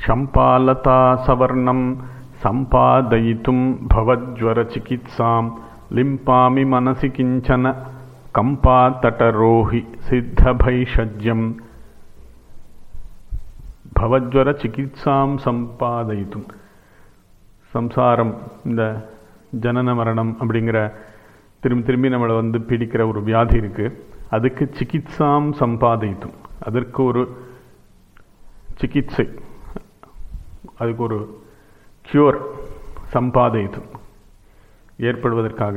शम्पालता सवर्णं सम्पादयितुं भवज्वरचिकित्सां लिम्पामि मनसि किञ्चन कम्पातटरोहि सिद्धभैषज्यम् பவஜ்வர சிகித்சாம் சம்பாதயித்தும் சம்சாரம் இந்த ஜனன மரணம் அப்படிங்கிற திரும்பி திரும்பி நம்மளை வந்து பிடிக்கிற ஒரு வியாதி இருக்கு அதுக்கு சிகித்சாம் சம்பாதித்தும் அதற்கு ஒரு சிகிச்சை அதுக்கு ஒரு கியூர் சம்பாதித்தும் ஏற்படுவதற்காக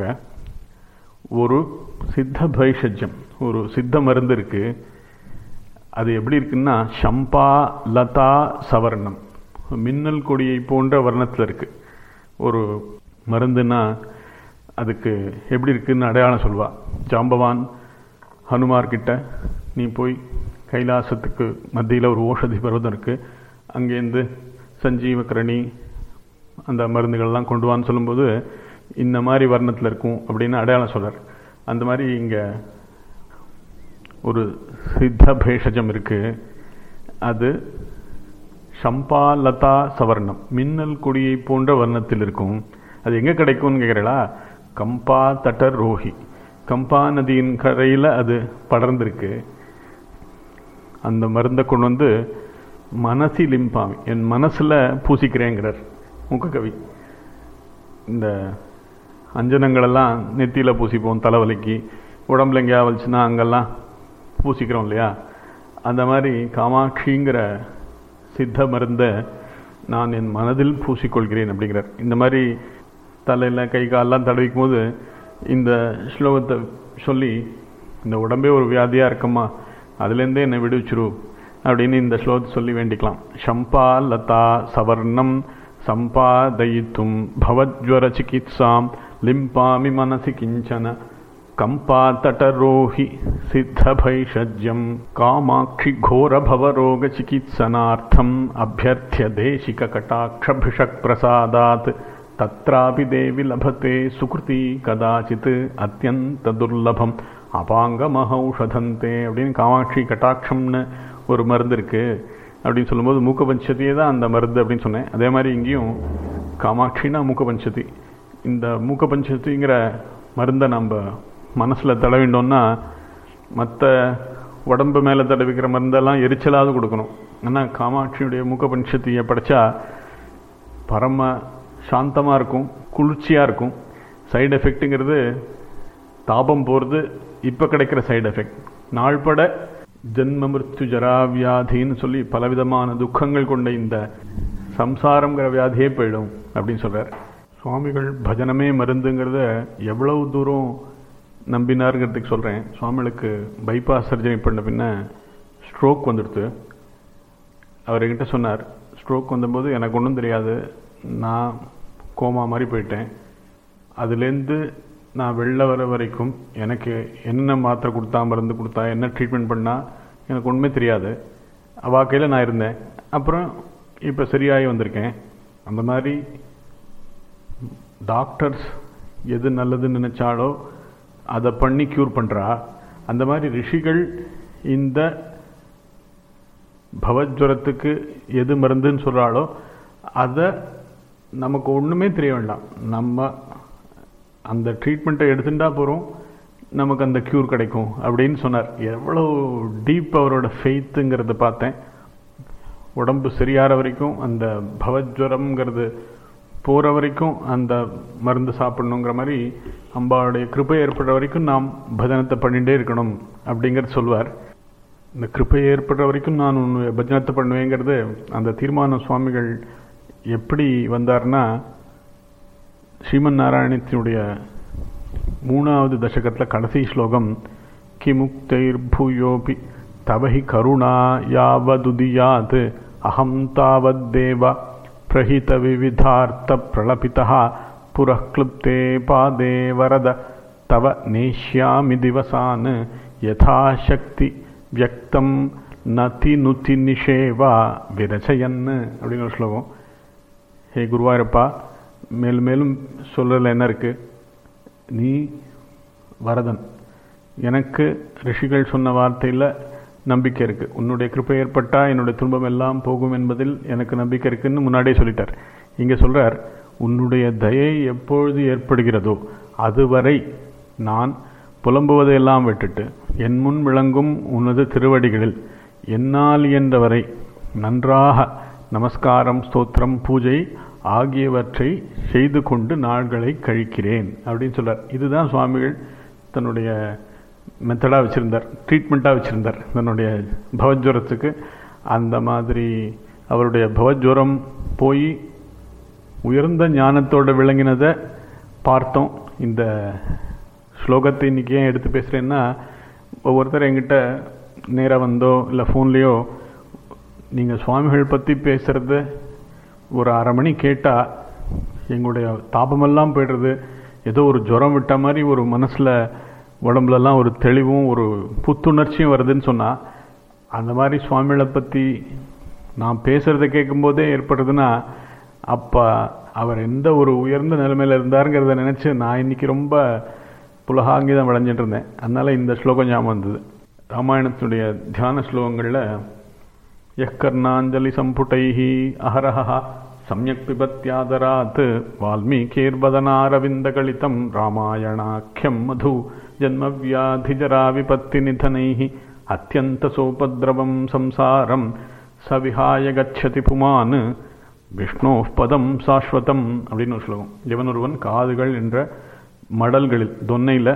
ஒரு சித்த பைஷஜ்யம் ஒரு சித்த மருந்து இருக்கு அது எப்படி இருக்குன்னா ஷம்பா லதா சவர்ணம் மின்னல் கொடியை போன்ற வர்ணத்தில் இருக்கு ஒரு மருந்துன்னா அதுக்கு எப்படி இருக்குன்னு அடையாளம் சொல்வா ஜாம்பவான் ஹனுமார்கிட்ட நீ போய் கைலாசத்துக்கு மத்தியில் ஒரு ஓஷதி பர்வதம் இருக்கு அங்கேருந்து சஞ்சீவக்கரணி அந்த மருந்துகள்லாம் கொண்டு வான்னு சொல்லும்போது இந்த மாதிரி வர்ணத்தில் இருக்கும் அப்படின்னு அடையாளம் சொல்றார் அந்த மாதிரி இங்கே ஒரு சித்த பேஷஜம் இருக்கு அது சம்பா லதா சவர்ணம் மின்னல் கொடியை போன்ற வர்ணத்தில் இருக்கும் அது எங்க கிடைக்கும்னு கேட்குறா கம்பா தட்டர் ரோஹி கம்பா நதியின் கரையில் அது படர்ந்திருக்கு அந்த மருந்தை கொண்டு வந்து மனசி லிம்பாமி என் மனசுல பூசிக்கிறேங்கிறார் மூக்ககவி இந்த அஞ்சனங்களெல்லாம் நெத்தியில பூசிப்போம் தலைவலிக்கு உடம்புல எங்கேயா வலிச்சுன்னா அங்கெல்லாம் பூசிக்கிறோம் இல்லையா அந்த மாதிரி காமாட்சிங்கிற சித்த மருந்தை நான் என் மனதில் பூசிக்கொள்கிறேன் அப்படிங்கிறார் இந்த மாதிரி தலையில் கை காலெல்லாம் தடவிக்கும் போது இந்த ஸ்லோகத்தை சொல்லி இந்த உடம்பே ஒரு வியாதியாக இருக்கம்மா அதுலேருந்தே என்னை விடுவிச்சிரு அப்படின்னு இந்த ஸ்லோகத்தை சொல்லி வேண்டிக்கலாம் ஷம்பா லதா சவர்ணம் சம்பாதயித்தும் பவஜ்வர சிகித்சாம் லிம்பாமி மனசி கிஞ்சன कम्पातटरोहि सिद्धभैषज्यं कामाक्षि घोरभवरोगचिकित्सनार्थम् अभ्यर्थ्य देशिककटाक्षभिषक्प्रसादात् तत्रापि देवि लभते सुकृती कदाचित् अत्यन्तदुर्लभम् அபாங்கமஹௌஷதந்தே அப்படின்னு காமாட்சி கட்டாட்சம்னு ஒரு மருந்து இருக்கு அப்படின்னு சொல்லும்போது மூக்க பஞ்சதியே தான் அந்த மருந்து அப்படின்னு சொன்னேன் அதே மாதிரி இங்கேயும் காமாட்சினா மூக்க பஞ்சதி இந்த மூக்க பஞ்சதிங்கிற மருந்தை நம்ம மனசில் தடவிண்டோம்னா மற்ற உடம்பு மேலே தடவிக்கிற மருந்தெல்லாம் எரிச்சலாவது கொடுக்கணும் ஆனால் காமாட்சியுடைய மூக்க பஞ்சத்தியை படைச்சா பரம சாந்தமாக இருக்கும் குளிர்ச்சியாக இருக்கும் சைடு எஃபெக்ட்டுங்கிறது தாபம் போகிறது இப்போ கிடைக்கிற சைடு எஃபெக்ட் நாள்பட ஜென்ம மிருத்யு ஜராவியாதின்னு சொல்லி பலவிதமான துக்கங்கள் கொண்ட இந்த சம்சாரங்கிற வியாதியே போயிடும் அப்படின்னு சொல்கிறார் சுவாமிகள் பஜனமே மருந்துங்கிறத எவ்வளவு தூரம் நம்பினாருங்கிறதுக்கு சொல்கிறேன் சுவாமிகளுக்கு பைபாஸ் சர்ஜரி பண்ண பின்ன ஸ்ட்ரோக் வந்துடுத்து அவர் என்கிட்ட சொன்னார் ஸ்ட்ரோக் வந்தபோது எனக்கு ஒன்றும் தெரியாது நான் கோமா மாதிரி போயிட்டேன் அதுலேருந்து நான் வெளில வர வரைக்கும் எனக்கு என்ன மாத்திரை கொடுத்தா மருந்து கொடுத்தா என்ன ட்ரீட்மெண்ட் பண்ணால் எனக்கு ஒன்றுமே தெரியாது அவாக்கையில் நான் இருந்தேன் அப்புறம் இப்போ சரியாகி வந்திருக்கேன் அந்த மாதிரி டாக்டர்ஸ் எது நல்லதுன்னு நினைச்சாலோ அதை பண்ணி க்யூர் பண்றா அந்த மாதிரி ரிஷிகள் இந்த பவஜ்வரத்துக்கு எது மருந்துன்னு சொல்றாளோ அதை நமக்கு ஒண்ணுமே தெரிய வேண்டாம் நம்ம அந்த ட்ரீட்மெண்ட்டை எடுத்துட்டா போறோம் நமக்கு அந்த க்யூர் கிடைக்கும் அப்படின்னு சொன்னார் எவ்வளோ டீப் அவரோட ஃபெய்த்துங்கிறத பார்த்தேன் உடம்பு சரியாகிற வரைக்கும் அந்த பவஜ்வரம்ங்கிறது போகிற வரைக்கும் அந்த மருந்து சாப்பிடணுங்கிற மாதிரி அம்பாவுடைய கிருப்பை ஏற்படுற வரைக்கும் நாம் பஜனத்தை பண்ணிகிட்டே இருக்கணும் அப்படிங்கிறது சொல்வார் இந்த கிருப்பை ஏற்படுற வரைக்கும் நான் உன்னுடைய பஜனத்தை பண்ணுவேங்கிறது அந்த தீர்மான சுவாமிகள் எப்படி வந்தார்னா ஸ்ரீமன் நாராயணத்தினுடைய மூணாவது தசகத்தில் கடைசி ஸ்லோகம் கிமுக்தைர் பூயோபி தவஹி கருணா யாவதுதியாத் அகம் தாவத்தேவ பிரஹித விவிதார்த்த பிரளபிதா புரः क्लुप्ते பாதே வரத தவ நேஷ்யாமி திவசான் யதாசக்தி வியக்தம் நதி நுதி நிஷேவா விரச்சயன் அப்படின்னு ஒரு ஸ்லோகம் ஹே குருவாயூரப்பா மேலும் மேலும் சொல்றதுல என்ன இருக்கு நீ வரதன் எனக்கு ரிஷிகள் சொன்ன வார்த்தையில் நம்பிக்கை இருக்குது உன்னுடைய கிருப்பை ஏற்பட்டால் என்னுடைய துன்பம் எல்லாம் போகும் என்பதில் எனக்கு நம்பிக்கை இருக்குன்னு முன்னாடியே சொல்லிட்டார் இங்கே சொல்கிறார் உன்னுடைய தயை எப்பொழுது ஏற்படுகிறதோ அதுவரை நான் புலம்புவதையெல்லாம் விட்டுட்டு என் முன் விளங்கும் உனது திருவடிகளில் என்னால் இயன்றவரை நன்றாக நமஸ்காரம் ஸ்தோத்திரம் பூஜை ஆகியவற்றை செய்து கொண்டு நாள்களை கழிக்கிறேன் அப்படின்னு சொல்றார் இதுதான் சுவாமிகள் தன்னுடைய மெத்தடாக வச்சுருந்தார் ட்ரீட்மெண்ட்டாக வச்சுருந்தார் தன்னுடைய பவஜ்வரத்துக்கு அந்த மாதிரி அவருடைய பவஜ்வரம் போய் உயர்ந்த ஞானத்தோட விளங்கினதை பார்த்தோம் இந்த ஸ்லோகத்தை இன்றைக்கி ஏன் எடுத்து பேசுகிறேன்னா ஒவ்வொருத்தர் என்கிட்ட நேராக வந்தோ இல்லை ஃபோன்லேயோ நீங்கள் சுவாமிகள் பற்றி பேசுகிறத ஒரு அரை மணி கேட்டால் எங்களுடைய தாபமெல்லாம் போய்டுறது ஏதோ ஒரு ஜுரம் விட்ட மாதிரி ஒரு மனசில் உடம்புலலாம் ஒரு தெளிவும் ஒரு புத்துணர்ச்சியும் வருதுன்னு சொன்னால் அந்த மாதிரி சுவாமிகளை பற்றி நான் பேசுகிறத கேட்கும்போதே ஏற்படுறதுன்னா அப்போ அவர் எந்த ஒரு உயர்ந்த நிலைமையில் இருந்தாருங்கிறத நினச்சி நான் இன்றைக்கி ரொம்ப புலகாங்கிதம் விளைஞ்சிட்டு இருந்தேன் அதனால் இந்த ஸ்லோகம் ஞாபகம் வந்தது ராமாயணத்தினுடைய தியான ஸ்லோகங்களில் யக்கர்ணாஞ்சலி சம்புட்டைஹி அஹரஹா சமயக் பிபத்யாதராத் வால்மீகிர்வதனாரவிந்தகலிதம் ராமாயணாக்கியம் மது ஜன்மவியாதிஜரா விபத்தி நிதனைः அத்தியந்தசோபத்ரவம் சம்சாரம் சவிஹாய கச்சதி புமான் விஷ்ணோ பதம் சாஸ்வதம் அப்படின்னு ஒரு ஸ்லோகம் இவன் ஒருவன் காதுகள் என்ற மடல்களில் தொன்னையில்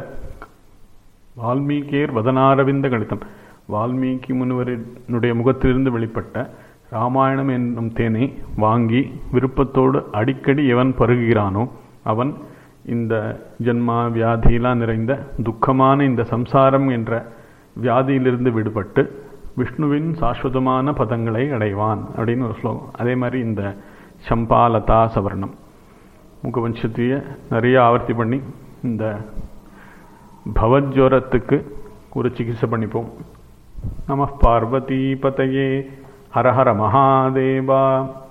வால்மீகியர் வதனாரவிந்த கணிதம் வால்மீகி முனிவரினுடைய முகத்திலிருந்து வெளிப்பட்ட ராமாயணம் என்னும் தேனை வாங்கி விருப்பத்தோடு அடிக்கடி எவன் பருகுகிறானோ அவன் இந்த ஜென்மா வியாதியெல்லாம் நிறைந்த துக்கமான இந்த சம்சாரம் என்ற வியாதியிலிருந்து விடுபட்டு விஷ்ணுவின் சாஸ்வதமான பதங்களை அடைவான் அப்படின்னு ஒரு ஸ்லோகம் அதே மாதிரி இந்த சம்பாலதா சவர்ணம் முகவம்சத்தையே நிறைய ஆவர்த்தி பண்ணி இந்த பவஜ்வரத்துக்கு ஒரு சிகிச்சை பண்ணிப்போம் நம பார்வதி பதையே ஹர ஹர மகாதேவா